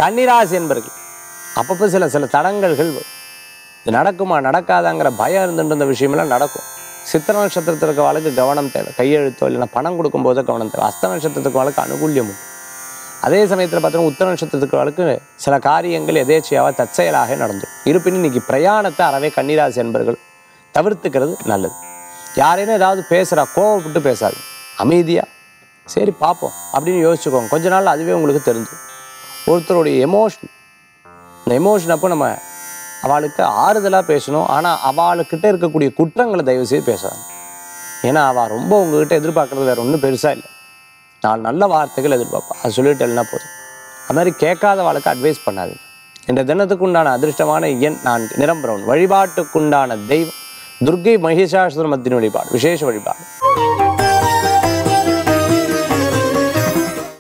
கன்னிராசி என்பர்கள் அப்பப்போ சில சில தடங்கல்கள் வரும். இது நடக்குமா நடக்காதாங்கிற பயம் இருந்துட்டு இருந்த விஷயமெல்லாம் நடக்கும் சித்திர நட்சத்திரத்தில் இருக்க வாழ்க்கை கவனம் தேவை கையெழுத்தோ இல்லைன்னா பணம் கொடுக்கும்போது கவனம் தேவை அஸ்த நட்சத்திரத்துக்கு வாழ்க்கை அனுகூல்யம் உண்டு அதே சமயத்தில் பார்த்தீங்கன்னா உத்தர நட்சத்திரத்துக்கு வாழ்க்கை சில காரியங்கள் எதேச்சையாக தற்செயலாக நடந்துடும் இருப்பினும் இன்னைக்கு பிரயாணத்தை அறவே கன்னிராசி என்பர்கள் தவிர்த்துக்கிறது நல்லது யாரேனும் ஏதாவது பேசுகிறா கோவப்பட்டு பேசாது அமைதியாக சரி பார்ப்போம் அப்படின்னு யோசிச்சுக்கோங்க கொஞ்ச நாள் அதுவே உங்களுக்கு தெரிஞ்சு ஒருத்தருடைய எமோஷன் இந்த எமோஷன் அப்போ நம்ம அவளுக்கு ஆறுதலாக பேசணும் ஆனால் அவளுக்கிட்ட இருக்கக்கூடிய குற்றங்களை தயவு செய்து பேசாது ஏன்னா அவள் ரொம்ப உங்ககிட்ட எதிர்பார்க்கறது வேற ஒன்றும் பெருசாக இல்லை நாலு நல்ல வார்த்தைகள் எதிர்பார்ப்பா அது சொல்லிட்டு எல்லாம் போதும் அது மாதிரி கேட்காத வாழ்க்கை அட்வைஸ் பண்ணாது இந்த தினத்துக்கு உண்டான அதிர்ஷ்டமான எண் நான்கு நிறம் பிரவுன் வழிபாட்டுக்குண்டான தெய்வம் துர்க்கை மகிஷாசுரமத்தின் வழிபாடு விசேஷ வழிபாடு